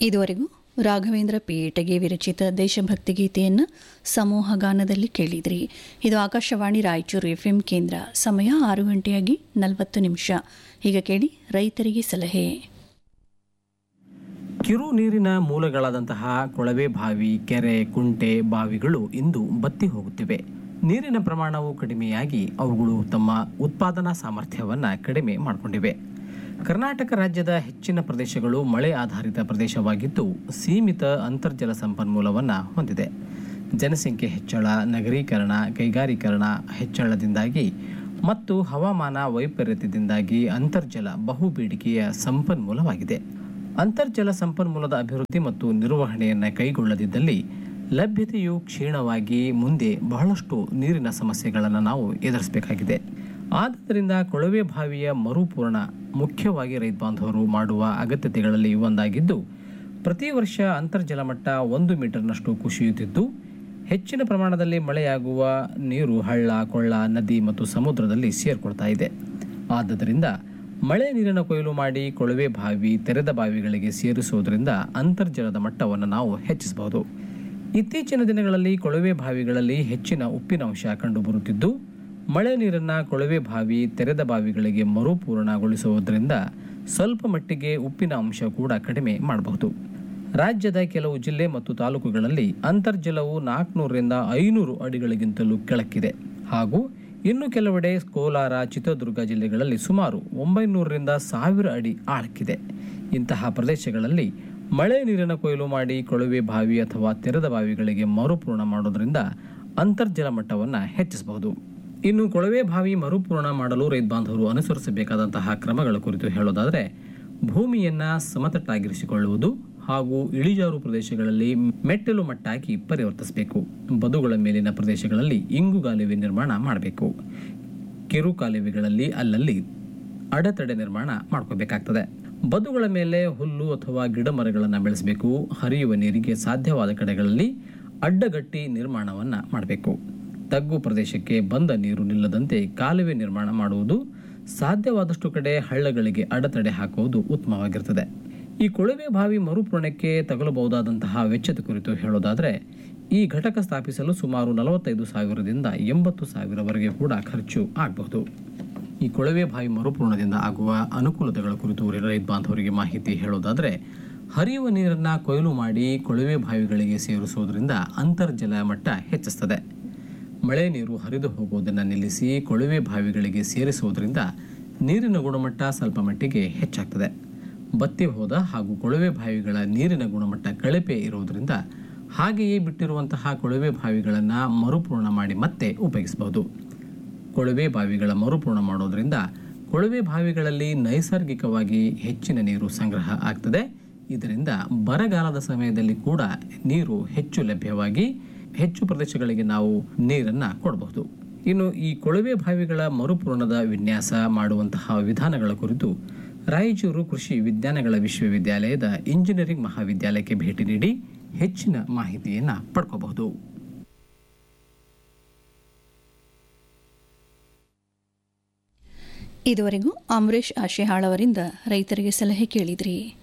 ಇದುವರೆಗೂ ರಾಘವೇಂದ್ರ ಪೀಟಗೆ ವಿರಚಿತ ದೇಶಭಕ್ತಿ ಗೀತೆಯನ್ನು ಸಮೂಹ ಗಾನದಲ್ಲಿ ಕೇಳಿದ್ರಿ ಇದು ಆಕಾಶವಾಣಿ ರಾಯಚೂರು ಎಫ್ಎಂ ಕೇಂದ್ರ ಸಮಯ ಆರು ಗಂಟೆಯಾಗಿ ನಲವತ್ತು ನಿಮಿಷ ಈಗ ಕೇಳಿ ರೈತರಿಗೆ ಸಲಹೆ ಕಿರು ನೀರಿನ ಮೂಲಗಳಾದಂತಹ ಕೊಳವೆ ಬಾವಿ ಕೆರೆ ಕುಂಟೆ ಬಾವಿಗಳು ಇಂದು ಬತ್ತಿ ಹೋಗುತ್ತಿವೆ ನೀರಿನ ಪ್ರಮಾಣವು ಕಡಿಮೆಯಾಗಿ ಅವುಗಳು ತಮ್ಮ ಉತ್ಪಾದನಾ ಸಾಮರ್ಥ್ಯವನ್ನು ಕಡಿಮೆ ಮಾಡಿಕೊಂಡಿವೆ ಕರ್ನಾಟಕ ರಾಜ್ಯದ ಹೆಚ್ಚಿನ ಪ್ರದೇಶಗಳು ಮಳೆ ಆಧಾರಿತ ಪ್ರದೇಶವಾಗಿದ್ದು ಸೀಮಿತ ಅಂತರ್ಜಲ ಸಂಪನ್ಮೂಲವನ್ನು ಹೊಂದಿದೆ ಜನಸಂಖ್ಯೆ ಹೆಚ್ಚಳ ನಗರೀಕರಣ ಕೈಗಾರೀಕರಣ ಹೆಚ್ಚಳದಿಂದಾಗಿ ಮತ್ತು ಹವಾಮಾನ ವೈಪರೀತ್ಯದಿಂದಾಗಿ ಅಂತರ್ಜಲ ಬಹುಬೇಡಿಕೆಯ ಸಂಪನ್ಮೂಲವಾಗಿದೆ ಅಂತರ್ಜಲ ಸಂಪನ್ಮೂಲದ ಅಭಿವೃದ್ಧಿ ಮತ್ತು ನಿರ್ವಹಣೆಯನ್ನು ಕೈಗೊಳ್ಳದಿದ್ದಲ್ಲಿ ಲಭ್ಯತೆಯು ಕ್ಷೀಣವಾಗಿ ಮುಂದೆ ಬಹಳಷ್ಟು ನೀರಿನ ಸಮಸ್ಯೆಗಳನ್ನು ನಾವು ಎದುರಿಸಬೇಕಾಗಿದೆ ಆದ್ದರಿಂದ ಕೊಳವೆ ಬಾವಿಯ ಮರುಪೂರ್ಣ ಮುಖ್ಯವಾಗಿ ರೈತ ಬಾಂಧವರು ಮಾಡುವ ಅಗತ್ಯತೆಗಳಲ್ಲಿ ಒಂದಾಗಿದ್ದು ಪ್ರತಿ ವರ್ಷ ಅಂತರ್ಜಲ ಮಟ್ಟ ಒಂದು ಮೀಟರ್ನಷ್ಟು ಕುಸಿಯುತ್ತಿದ್ದು ಹೆಚ್ಚಿನ ಪ್ರಮಾಣದಲ್ಲಿ ಮಳೆಯಾಗುವ ನೀರು ಹಳ್ಳ ಕೊಳ್ಳ ನದಿ ಮತ್ತು ಸಮುದ್ರದಲ್ಲಿ ಸೇರ್ಕೊಳ್ತಾ ಇದೆ ಆದ್ದರಿಂದ ಮಳೆ ನೀರಿನ ಕೊಯ್ಲು ಮಾಡಿ ಕೊಳವೆ ಬಾವಿ ತೆರೆದ ಬಾವಿಗಳಿಗೆ ಸೇರಿಸುವುದರಿಂದ ಅಂತರ್ಜಲದ ಮಟ್ಟವನ್ನು ನಾವು ಹೆಚ್ಚಿಸಬಹುದು ಇತ್ತೀಚಿನ ದಿನಗಳಲ್ಲಿ ಕೊಳವೆ ಬಾವಿಗಳಲ್ಲಿ ಹೆಚ್ಚಿನ ಉಪ್ಪಿನಂಶ ಕಂಡುಬರುತ್ತಿದ್ದು ಮಳೆ ನೀರನ್ನು ಕೊಳವೆ ಬಾವಿ ತೆರೆದ ಬಾವಿಗಳಿಗೆ ಮರುಪೂರ್ಣಗೊಳಿಸುವುದರಿಂದ ಸ್ವಲ್ಪ ಮಟ್ಟಿಗೆ ಉಪ್ಪಿನ ಅಂಶ ಕೂಡ ಕಡಿಮೆ ಮಾಡಬಹುದು ರಾಜ್ಯದ ಕೆಲವು ಜಿಲ್ಲೆ ಮತ್ತು ತಾಲೂಕುಗಳಲ್ಲಿ ಅಂತರ್ಜಲವು ನಾಲ್ಕುನೂರರಿಂದ ಐನೂರು ಅಡಿಗಳಿಗಿಂತಲೂ ಕೆಳಕ್ಕಿದೆ ಹಾಗೂ ಇನ್ನು ಕೆಲವೆಡೆ ಕೋಲಾರ ಚಿತ್ರದುರ್ಗ ಜಿಲ್ಲೆಗಳಲ್ಲಿ ಸುಮಾರು ಒಂಬೈನೂರರಿಂದ ಸಾವಿರ ಅಡಿ ಆಳಕ್ಕಿದೆ ಇಂತಹ ಪ್ರದೇಶಗಳಲ್ಲಿ ಮಳೆ ನೀರಿನ ಕೊಯ್ಲು ಮಾಡಿ ಕೊಳವೆ ಬಾವಿ ಅಥವಾ ತೆರೆದ ಬಾವಿಗಳಿಗೆ ಮರುಪೂರ್ಣ ಮಾಡೋದ್ರಿಂದ ಅಂತರ್ಜಲ ಮಟ್ಟವನ್ನು ಹೆಚ್ಚಿಸಬಹುದು ಇನ್ನು ಕೊಳವೆ ಬಾವಿ ಮರುಪೂರ್ಣ ಮಾಡಲು ರೈತ ಬಾಂಧವರು ಅನುಸರಿಸಬೇಕಾದಂತಹ ಕ್ರಮಗಳ ಕುರಿತು ಹೇಳೋದಾದರೆ ಭೂಮಿಯನ್ನ ಸಮತಟ್ಟಾಗಿರಿಸಿಕೊಳ್ಳುವುದು ಹಾಗೂ ಇಳಿಜಾರು ಪ್ರದೇಶಗಳಲ್ಲಿ ಮೆಟ್ಟಲು ಮಟ್ಟಾಗಿ ಪರಿವರ್ತಿಸಬೇಕು ಬದುಗಳ ಮೇಲಿನ ಪ್ರದೇಶಗಳಲ್ಲಿ ಇಂಗುಗಾಲುವೆ ನಿರ್ಮಾಣ ಮಾಡಬೇಕು ಕಿರು ಕಾಲುವೆಗಳಲ್ಲಿ ಅಲ್ಲಲ್ಲಿ ಅಡೆತಡೆ ನಿರ್ಮಾಣ ಮಾಡ್ಕೋಬೇಕಾಗ್ತದೆ ಬದುಗಳ ಮೇಲೆ ಹುಲ್ಲು ಅಥವಾ ಗಿಡ ಮರಗಳನ್ನು ಬೆಳೆಸಬೇಕು ಹರಿಯುವ ನೀರಿಗೆ ಸಾಧ್ಯವಾದ ಕಡೆಗಳಲ್ಲಿ ಅಡ್ಡಗಟ್ಟಿ ನಿರ್ಮಾಣವನ್ನು ಮಾಡಬೇಕು ತಗ್ಗು ಪ್ರದೇಶಕ್ಕೆ ಬಂದ ನೀರು ನಿಲ್ಲದಂತೆ ಕಾಲುವೆ ನಿರ್ಮಾಣ ಮಾಡುವುದು ಸಾಧ್ಯವಾದಷ್ಟು ಕಡೆ ಹಳ್ಳಗಳಿಗೆ ಅಡೆತಡೆ ಹಾಕುವುದು ಉತ್ತಮವಾಗಿರ್ತದೆ ಈ ಕೊಳವೆ ಬಾವಿ ಮರುಪೂರ್ಣಕ್ಕೆ ತಗಲಬಹುದಾದಂತಹ ವೆಚ್ಚದ ಕುರಿತು ಹೇಳೋದಾದರೆ ಈ ಘಟಕ ಸ್ಥಾಪಿಸಲು ಸುಮಾರು ನಲವತ್ತೈದು ಸಾವಿರದಿಂದ ಎಂಬತ್ತು ಸಾವಿರವರೆಗೆ ಕೂಡ ಖರ್ಚು ಆಗಬಹುದು ಈ ಕೊಳವೆ ಬಾವಿ ಮರುಪೂರ್ಣದಿಂದ ಆಗುವ ಅನುಕೂಲತೆಗಳ ಕುರಿತು ರೈತ ಬಾಂಧವರಿಗೆ ಮಾಹಿತಿ ಹೇಳೋದಾದರೆ ಹರಿಯುವ ನೀರನ್ನು ಕೊಯ್ಲು ಮಾಡಿ ಕೊಳವೆ ಬಾವಿಗಳಿಗೆ ಸೇರಿಸುವುದರಿಂದ ಅಂತರ್ಜಲ ಮಟ್ಟ ಹೆಚ್ಚಿಸ್ತದೆ ಮಳೆ ನೀರು ಹರಿದು ಹೋಗುವುದನ್ನು ನಿಲ್ಲಿಸಿ ಕೊಳವೆ ಬಾವಿಗಳಿಗೆ ಸೇರಿಸುವುದರಿಂದ ನೀರಿನ ಗುಣಮಟ್ಟ ಸ್ವಲ್ಪ ಮಟ್ಟಿಗೆ ಹೆಚ್ಚಾಗ್ತದೆ ಬತ್ತಿ ಹೋದ ಹಾಗೂ ಕೊಳವೆ ಬಾವಿಗಳ ನೀರಿನ ಗುಣಮಟ್ಟ ಕಳಪೆ ಇರುವುದರಿಂದ ಹಾಗೆಯೇ ಬಿಟ್ಟಿರುವಂತಹ ಕೊಳವೆ ಬಾವಿಗಳನ್ನು ಮರುಪೂರ್ಣ ಮಾಡಿ ಮತ್ತೆ ಉಪಯೋಗಿಸಬಹುದು ಕೊಳವೆ ಬಾವಿಗಳ ಮರುಪೂರ್ಣ ಮಾಡೋದರಿಂದ ಕೊಳವೆ ಬಾವಿಗಳಲ್ಲಿ ನೈಸರ್ಗಿಕವಾಗಿ ಹೆಚ್ಚಿನ ನೀರು ಸಂಗ್ರಹ ಆಗ್ತದೆ ಇದರಿಂದ ಬರಗಾಲದ ಸಮಯದಲ್ಲಿ ಕೂಡ ನೀರು ಹೆಚ್ಚು ಲಭ್ಯವಾಗಿ ಹೆಚ್ಚು ಪ್ರದೇಶಗಳಿಗೆ ನಾವು ನೀರನ್ನು ಕೊಡಬಹುದು ಇನ್ನು ಈ ಕೊಳವೆ ಬಾವಿಗಳ ಮರುಪೂರ್ಣದ ವಿನ್ಯಾಸ ಮಾಡುವಂತಹ ವಿಧಾನಗಳ ಕುರಿತು ರಾಯಚೂರು ಕೃಷಿ ವಿಜ್ಞಾನಗಳ ವಿಶ್ವವಿದ್ಯಾಲಯದ ಇಂಜಿನಿಯರಿಂಗ್ ಮಹಾವಿದ್ಯಾಲಯಕ್ಕೆ ಭೇಟಿ ನೀಡಿ ಹೆಚ್ಚಿನ ಮಾಹಿತಿಯನ್ನು ಪಡ್ಕೋಬಹುದು ಇದುವರೆಗೂ ಅಮರೇಶ್ ಆಶೆಹಾಳ್ ಅವರಿಂದ ರೈತರಿಗೆ ಸಲಹೆ ಕೇಳಿದ್ರಿ